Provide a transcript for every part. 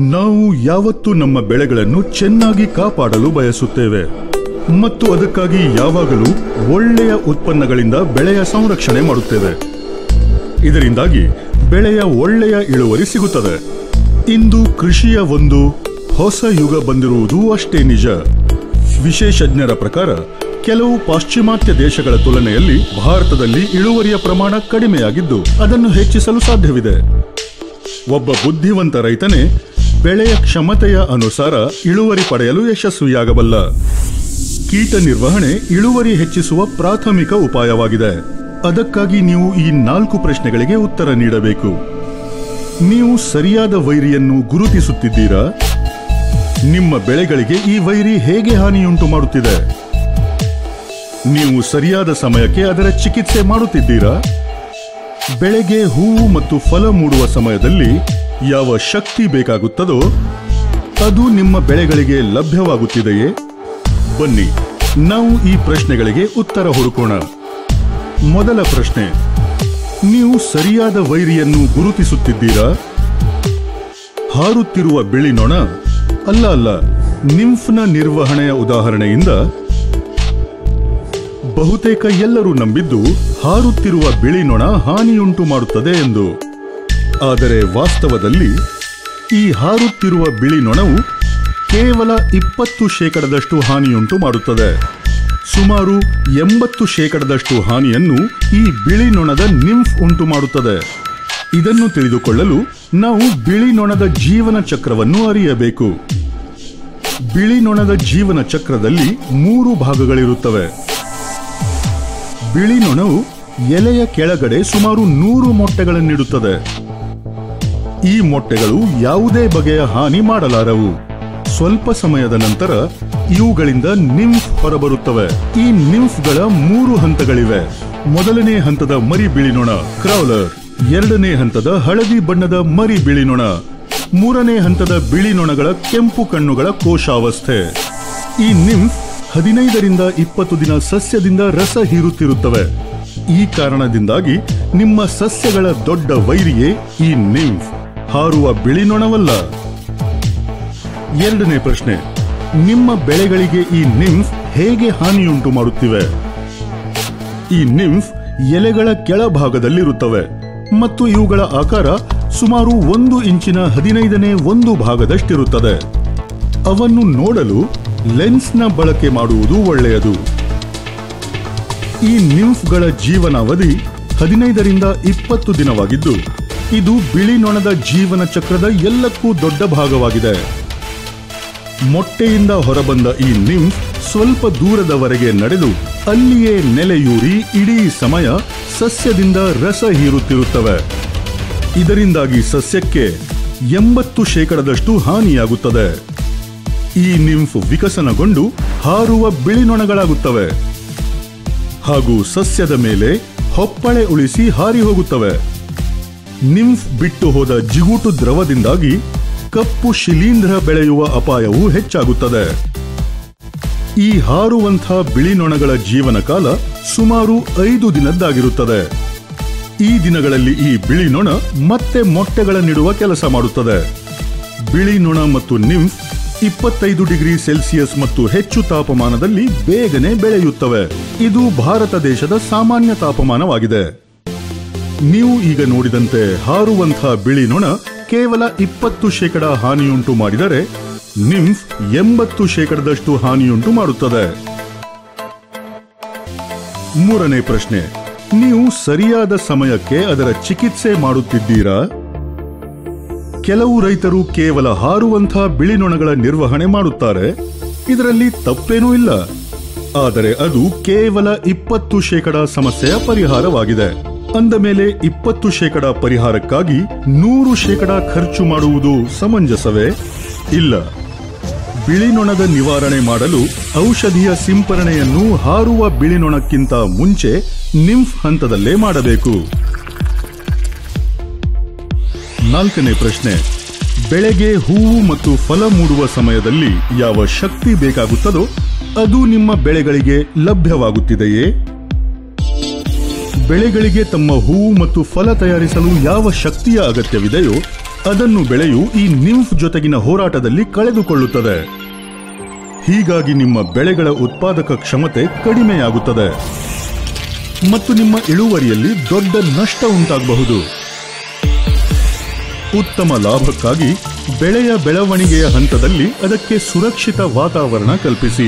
ನಾವು ಯಾವತ್ತೂ ನಮ್ಮ ಬೆಳೆಗಳನ್ನು ಚೆನ್ನಾಗಿ ಕಾಪಾಡಲು ಬಯಸುತ್ತೇವೆ ಮತ್ತು ಅದಕ್ಕಾಗಿ ಯಾವಾಗಲೂ ಒಳ್ಳೆಯ ಉತ್ಪನ್ನಗಳಿಂದ ಬೆಳೆಯ ಸಂರಕ್ಷಣೆ ಮಾಡುತ್ತೇವೆ ಇದರಿಂದಾಗಿ ಬೆಳೆಯ ಒಳ್ಳೆಯ ಇಳುವರಿ ಸಿಗುತ್ತದೆ ಇಂದು ಕೃಷಿಯ ಒಂದು ಹೊಸ ಯುಗ ಬಂದಿರುವುದು ಅಷ್ಟೇ ನಿಜ ವಿಶೇಷಜ್ಞರ ಪ್ರಕಾರ ಕೆಲವು ಪಾಶ್ಚಿಮಾತ್ಯ ದೇಶಗಳ ತುಲನೆಯಲ್ಲಿ ಭಾರತದಲ್ಲಿ ಇಳುವರಿಯ ಪ್ರಮಾಣ ಕಡಿಮೆಯಾಗಿದ್ದು ಅದನ್ನು ಹೆಚ್ಚಿಸಲು ಸಾಧ್ಯವಿದೆ ಒಬ್ಬ ಬುದ್ಧಿವಂತ ರೈತನೇ ಬೆಳೆಯ ಕ್ಷಮತೆಯ ಅನುಸಾರ ಇಳುವರಿ ಪಡೆಯಲು ಯಶಸ್ವಿಯಾಗಬಲ್ಲ ಕೀಟ ನಿರ್ವಹಣೆ ಇಳುವರಿ ಹೆಚ್ಚಿಸುವ ಪ್ರಾಥಮಿಕ ಉಪಾಯವಾಗಿದೆ ಅದಕ್ಕಾಗಿ ನೀವು ಈ ನಾಲ್ಕು ಪ್ರಶ್ನೆಗಳಿಗೆ ಉತ್ತರ ನೀಡಬೇಕು ನೀವು ಸರಿಯಾದ ವೈರಿಯನ್ನು ಗುರುತಿಸುತ್ತಿದ್ದೀರಾ ನಿಮ್ಮ ಬೆಳೆಗಳಿಗೆ ಈ ವೈರಿ ಹೇಗೆ ಹಾನಿಯುಂಟು ಮಾಡುತ್ತಿದೆ ನೀವು ಸರಿಯಾದ ಸಮಯಕ್ಕೆ ಅದರ ಚಿಕಿತ್ಸೆ ಮಾಡುತ್ತಿದ್ದೀರಾ ಬೆಳೆಗೆ ಹೂವು ಮತ್ತು ಫಲ ಮೂಡುವ ಸಮಯದಲ್ಲಿ ಯಾವ ಶಕ್ತಿ ಬೇಕಾಗುತ್ತದೋ ಅದು ನಿಮ್ಮ ಬೆಳೆಗಳಿಗೆ ಲಭ್ಯವಾಗುತ್ತಿದೆಯೇ ಬನ್ನಿ ನಾವು ಈ ಪ್ರಶ್ನೆಗಳಿಗೆ ಉತ್ತರ ಹುಡುಕೋಣ ಮೊದಲ ಪ್ರಶ್ನೆ ನೀವು ಸರಿಯಾದ ವೈರಿಯನ್ನು ಗುರುತಿಸುತ್ತಿದ್ದೀರಾ ಹಾರುತ್ತಿರುವ ಬಿಳಿ ನೊಣ ಅಲ್ಲ ಅಲ್ಲ ನಿಂಫ್ನ ನಿರ್ವಹಣೆಯ ಉದಾಹರಣೆಯಿಂದ ಬಹುತೇಕ ಎಲ್ಲರೂ ನಂಬಿದ್ದು ಹಾರುತ್ತಿರುವ ಬಿಳಿ ನೊಣ ಹಾನಿಯುಂಟು ಮಾಡುತ್ತದೆ ಎಂದು ಆದರೆ ವಾಸ್ತವದಲ್ಲಿ ಈ ಹಾರುತ್ತಿರುವ ಬಿಳಿ ನೊಣವು ಕೇವಲ ಇಪ್ಪತ್ತು ಶೇಕಡದಷ್ಟು ಹಾನಿಯುಂಟು ಮಾಡುತ್ತದೆ ಸುಮಾರು ಎಂಬತ್ತು ಶೇಕಡದಷ್ಟು ಹಾನಿಯನ್ನು ಈ ಬಿಳಿ ನೊಣದ ನಿಂಫ್ ಉಂಟು ಮಾಡುತ್ತದೆ ಇದನ್ನು ತಿಳಿದುಕೊಳ್ಳಲು ನಾವು ಬಿಳಿ ನೊಣದ ಜೀವನ ಚಕ್ರವನ್ನು ಅರಿಯಬೇಕು ಬಿಳಿ ನೊಣದ ಜೀವನ ಚಕ್ರದಲ್ಲಿ ಮೂರು ಭಾಗಗಳಿರುತ್ತವೆ ಬಿಳಿ ನೊಣವು ಎಲೆಯ ಕೆಳಗಡೆ ಸುಮಾರು ನೂರು ಮೊಟ್ಟೆಗಳನ್ನಿಡುತ್ತದೆ ಈ ಮೊಟ್ಟೆಗಳು ಯಾವುದೇ ಬಗೆಯ ಹಾನಿ ಮಾಡಲಾರವು ಸ್ವಲ್ಪ ಸಮಯದ ನಂತರ ಇವುಗಳಿಂದ ನಿಂಫ್ ಹೊರಬರುತ್ತವೆ ಈ ನಿಂಫ್ಗಳ ಮೂರು ಹಂತಗಳಿವೆ ಮೊದಲನೇ ಹಂತದ ಮರಿ ಬಿಳಿನೊಣ ಕ್ರೌಲರ್ ಎರಡನೇ ಹಂತದ ಹಳದಿ ಬಣ್ಣದ ಮರಿ ಬಿಳಿನೊಣ ಮೂರನೇ ಹಂತದ ಬಿಳಿ ನೊಣಗಳ ಕೆಂಪು ಕಣ್ಣುಗಳ ಕೋಶಾವಸ್ಥೆ ಈ ನಿಂಫ್ ಹದಿನೈದರಿಂದ ಇಪ್ಪತ್ತು ದಿನ ಸಸ್ಯದಿಂದ ರಸ ಹೀರುತ್ತಿರುತ್ತವೆ ಈ ಕಾರಣದಿಂದಾಗಿ ನಿಮ್ಮ ಸಸ್ಯಗಳ ದೊಡ್ಡ ವೈರಿಯೇ ಈ ನಿಂಫ್ ಹಾರುವ ಬಿಳಿ ನೊಣವಲ್ಲ ಎರಡನೇ ಪ್ರಶ್ನೆ ನಿಮ್ಮ ಬೆಳೆಗಳಿಗೆ ಈ ನಿಂಫ್ ಹೇಗೆ ಹಾನಿಯುಂಟು ಮಾಡುತ್ತಿವೆ ಈ ನಿಂಫ್ ಎಲೆಗಳ ಕೆಳಭಾಗದಲ್ಲಿರುತ್ತವೆ ಮತ್ತು ಇವುಗಳ ಆಕಾರ ಸುಮಾರು ಒಂದು ಇಂಚಿನ ಹದಿನೈದನೇ ಒಂದು ಭಾಗದಷ್ಟಿರುತ್ತದೆ ಅವನ್ನು ನೋಡಲು ಲೆನ್ಸ್ನ ಬಳಕೆ ಮಾಡುವುದು ಒಳ್ಳೆಯದು ಈ ನಿಂಫ್ಗಳ ಜೀವನಾವಧಿ ಹದಿನೈದರಿಂದ ಇಪ್ಪತ್ತು ದಿನವಾಗಿದ್ದು ಇದು ಬಿಳಿ ನೊಣದ ಜೀವನ ಚಕ್ರದ ಎಲ್ಲಕ್ಕೂ ದೊಡ್ಡ ಭಾಗವಾಗಿದೆ ಮೊಟ್ಟೆಯಿಂದ ಹೊರಬಂದ ಈ ನಿಂಫ್ ಸ್ವಲ್ಪ ದೂರದವರೆಗೆ ನಡೆದು ಅಲ್ಲಿಯೇ ನೆಲೆಯೂರಿ ಇಡೀ ಸಮಯ ಸಸ್ಯದಿಂದ ರಸ ಹೀರುತ್ತಿರುತ್ತವೆ ಇದರಿಂದಾಗಿ ಸಸ್ಯಕ್ಕೆ ಎಂಬತ್ತು ಶೇಕಡದಷ್ಟು ಹಾನಿಯಾಗುತ್ತದೆ ಈ ನಿಂಫ್ ವಿಕಸನಗೊಂಡು ಹಾರುವ ಬಿಳಿ ನೊಣಗಳಾಗುತ್ತವೆ ಹಾಗೂ ಸಸ್ಯದ ಮೇಲೆ ಹೊಪ್ಪಳೆ ಉಳಿಸಿ ಹಾರಿ ಹೋಗುತ್ತವೆ ನಿಂಫ್ ಬಿಟ್ಟು ಹೋದ ಜಿಗುಟು ದ್ರವದಿಂದಾಗಿ ಕಪ್ಪು ಶಿಲೀಂಧ್ರ ಬೆಳೆಯುವ ಅಪಾಯವು ಹೆಚ್ಚಾಗುತ್ತದೆ ಈ ಹಾರುವಂಥ ಬಿಳಿ ನೊಣಗಳ ಜೀವನ ಕಾಲ ಸುಮಾರು ಐದು ದಿನದ್ದಾಗಿರುತ್ತದೆ ಈ ದಿನಗಳಲ್ಲಿ ಈ ಬಿಳಿ ನೊಣ ಮತ್ತೆ ಮೊಟ್ಟೆಗಳನ್ನಿಡುವ ಕೆಲಸ ಮಾಡುತ್ತದೆ ಬಿಳಿ ನೊಣ ಮತ್ತು ನಿಂಫ್ ಇಪ್ಪತ್ತೈದು ಡಿಗ್ರಿ ಸೆಲ್ಸಿಯಸ್ ಮತ್ತು ಹೆಚ್ಚು ತಾಪಮಾನದಲ್ಲಿ ಬೇಗನೆ ಬೆಳೆಯುತ್ತವೆ ಇದು ಭಾರತ ದೇಶದ ಸಾಮಾನ್ಯ ತಾಪಮಾನವಾಗಿದೆ ನೀವು ಈಗ ನೋಡಿದಂತೆ ಹಾರುವಂಥ ಬಿಳಿ ನೊಣ ಕೇವಲ ಇಪ್ಪತ್ತು ಶೇಕಡ ಹಾನಿಯುಂಟು ಮಾಡಿದರೆ ನಿಂಫ್ ಎಂಬತ್ತು ಶೇಕಡದಷ್ಟು ಹಾನಿಯುಂಟು ಮಾಡುತ್ತದೆ ಮೂರನೇ ಪ್ರಶ್ನೆ ನೀವು ಸರಿಯಾದ ಸಮಯಕ್ಕೆ ಅದರ ಚಿಕಿತ್ಸೆ ಮಾಡುತ್ತಿದ್ದೀರಾ ಕೆಲವು ರೈತರು ಕೇವಲ ಹಾರುವಂಥ ಬಿಳಿ ನೊಣಗಳ ನಿರ್ವಹಣೆ ಮಾಡುತ್ತಾರೆ ಇದರಲ್ಲಿ ತಪ್ಪೇನೂ ಇಲ್ಲ ಆದರೆ ಅದು ಕೇವಲ ಇಪ್ಪತ್ತು ಶೇಕಡ ಸಮಸ್ಯೆಯ ಪರಿಹಾರವಾಗಿದೆ ಅಂದ ಮೇಲೆ ಇಪ್ಪತ್ತು ಶೇಕಡ ಪರಿಹಾರಕ್ಕಾಗಿ ನೂರು ಶೇಕಡ ಖರ್ಚು ಮಾಡುವುದು ಸಮಂಜಸವೇ ಇಲ್ಲ ಬಿಳಿ ನೊಣದ ನಿವಾರಣೆ ಮಾಡಲು ಔಷಧಿಯ ಸಿಂಪರಣೆಯನ್ನು ಹಾರುವ ಬಿಳಿ ನೊಣಕ್ಕಿಂತ ಮುಂಚೆ ನಿಂಫ್ ಹಂತದಲ್ಲೇ ಮಾಡಬೇಕು ನಾಲ್ಕನೇ ಪ್ರಶ್ನೆ ಬೆಳೆಗೆ ಹೂವು ಮತ್ತು ಫಲ ಮೂಡುವ ಸಮಯದಲ್ಲಿ ಯಾವ ಶಕ್ತಿ ಬೇಕಾಗುತ್ತದೋ ಅದು ನಿಮ್ಮ ಬೆಳೆಗಳಿಗೆ ಲಭ್ಯವಾಗುತ್ತಿದೆಯೇ ಬೆಳೆಗಳಿಗೆ ತಮ್ಮ ಹೂವು ಮತ್ತು ಫಲ ತಯಾರಿಸಲು ಯಾವ ಶಕ್ತಿಯ ಅಗತ್ಯವಿದೆಯೋ ಅದನ್ನು ಬೆಳೆಯು ಈ ನಿಂಫ್ ಜೊತೆಗಿನ ಹೋರಾಟದಲ್ಲಿ ಕಳೆದುಕೊಳ್ಳುತ್ತದೆ ಹೀಗಾಗಿ ನಿಮ್ಮ ಬೆಳೆಗಳ ಉತ್ಪಾದಕ ಕ್ಷಮತೆ ಕಡಿಮೆಯಾಗುತ್ತದೆ ಮತ್ತು ನಿಮ್ಮ ಇಳುವರಿಯಲ್ಲಿ ದೊಡ್ಡ ನಷ್ಟ ಉಂಟಾಗಬಹುದು ಉತ್ತಮ ಲಾಭಕ್ಕಾಗಿ ಬೆಳೆಯ ಬೆಳವಣಿಗೆಯ ಹಂತದಲ್ಲಿ ಅದಕ್ಕೆ ಸುರಕ್ಷಿತ ವಾತಾವರಣ ಕಲ್ಪಿಸಿ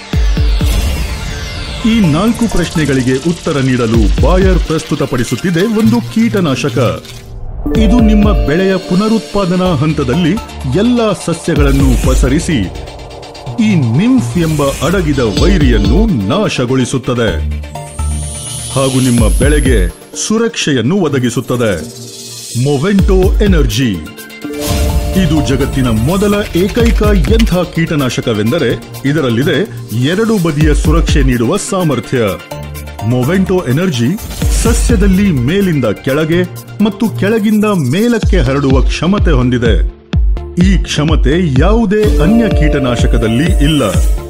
ಈ ನಾಲ್ಕು ಪ್ರಶ್ನೆಗಳಿಗೆ ಉತ್ತರ ನೀಡಲು ಬಾಯರ್ ಪ್ರಸ್ತುತಪಡಿಸುತ್ತಿದೆ ಒಂದು ಕೀಟನಾಶಕ ಇದು ನಿಮ್ಮ ಬೆಳೆಯ ಪುನರುತ್ಪಾದನಾ ಹಂತದಲ್ಲಿ ಎಲ್ಲಾ ಸಸ್ಯಗಳನ್ನು ಪಸರಿಸಿ ಈ ನಿಂಫ್ ಎಂಬ ಅಡಗಿದ ವೈರಿಯನ್ನು ನಾಶಗೊಳಿಸುತ್ತದೆ ಹಾಗೂ ನಿಮ್ಮ ಬೆಳೆಗೆ ಸುರಕ್ಷೆಯನ್ನು ಒದಗಿಸುತ್ತದೆ ಮೊವೆಂಟೋ ಎನರ್ಜಿ ಇದು ಜಗತ್ತಿನ ಮೊದಲ ಏಕೈಕ ಎಂಥ ಕೀಟನಾಶಕವೆಂದರೆ ಇದರಲ್ಲಿದೆ ಎರಡು ಬದಿಯ ಸುರಕ್ಷೆ ನೀಡುವ ಸಾಮರ್ಥ್ಯ ಮೊವೆಂಟೋ ಎನರ್ಜಿ ಸಸ್ಯದಲ್ಲಿ ಮೇಲಿಂದ ಕೆಳಗೆ ಮತ್ತು ಕೆಳಗಿಂದ ಮೇಲಕ್ಕೆ ಹರಡುವ ಕ್ಷಮತೆ ಹೊಂದಿದೆ ಈ ಕ್ಷಮತೆ ಯಾವುದೇ ಅನ್ಯ ಕೀಟನಾಶಕದಲ್ಲಿ ಇಲ್ಲ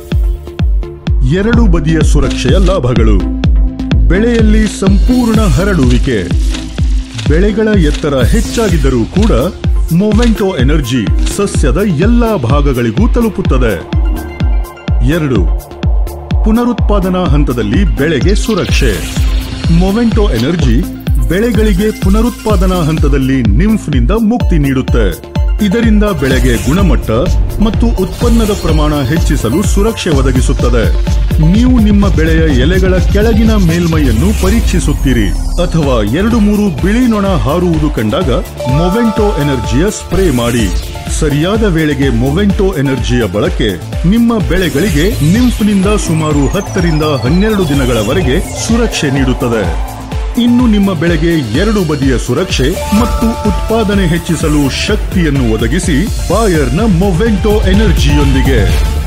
ಎರಡು ಬದಿಯ ಸುರಕ್ಷೆಯ ಲಾಭಗಳು ಬೆಳೆಯಲ್ಲಿ ಸಂಪೂರ್ಣ ಹರಡುವಿಕೆ ಬೆಳೆಗಳ ಎತ್ತರ ಹೆಚ್ಚಾಗಿದ್ದರೂ ಕೂಡ ಮೊವೆಂಟೋ ಎನರ್ಜಿ ಸಸ್ಯದ ಎಲ್ಲಾ ಭಾಗಗಳಿಗೂ ತಲುಪುತ್ತದೆ ಎರಡು ಪುನರುತ್ಪಾದನಾ ಹಂತದಲ್ಲಿ ಬೆಳೆಗೆ ಸುರಕ್ಷೆ ಮೊವೆಂಟೋ ಎನರ್ಜಿ ಬೆಳೆಗಳಿಗೆ ಪುನರುತ್ಪಾದನಾ ಹಂತದಲ್ಲಿ ನಿಂಫ್ನಿಂದ ಮುಕ್ತಿ ನೀಡುತ್ತೆ ಇದರಿಂದ ಬೆಳೆಗೆ ಗುಣಮಟ್ಟ ಮತ್ತು ಉತ್ಪನ್ನದ ಪ್ರಮಾಣ ಹೆಚ್ಚಿಸಲು ಸುರಕ್ಷೆ ಒದಗಿಸುತ್ತದೆ ನೀವು ನಿಮ್ಮ ಬೆಳೆಯ ಎಲೆಗಳ ಕೆಳಗಿನ ಮೇಲ್ಮೈಯನ್ನು ಪರೀಕ್ಷಿಸುತ್ತೀರಿ ಅಥವಾ ಎರಡು ಮೂರು ಬಿಳಿ ನೊಣ ಹಾರುವುದು ಕಂಡಾಗ ಮೊವೆಂಟೋ ಎನರ್ಜಿಯ ಸ್ಪ್ರೇ ಮಾಡಿ ಸರಿಯಾದ ವೇಳೆಗೆ ಮೊವೆಂಟೋ ಎನರ್ಜಿಯ ಬಳಕೆ ನಿಮ್ಮ ಬೆಳೆಗಳಿಗೆ ನಿಂಫ್ನಿಂದ ಸುಮಾರು ಹತ್ತರಿಂದ ಹನ್ನೆರಡು ದಿನಗಳವರೆಗೆ ಸುರಕ್ಷೆ ನೀಡುತ್ತದೆ ಇನ್ನು ನಿಮ್ಮ ಬೆಳೆಗೆ ಎರಡು ಬದಿಯ ಸುರಕ್ಷೆ ಮತ್ತು ಉತ್ಪಾದನೆ ಹೆಚ್ಚಿಸಲು ಶಕ್ತಿಯನ್ನು ಒದಗಿಸಿ ಬಾಯರ್ನ ಮೊವೆಂಟೋ ಎನರ್ಜಿಯೊಂದಿಗೆ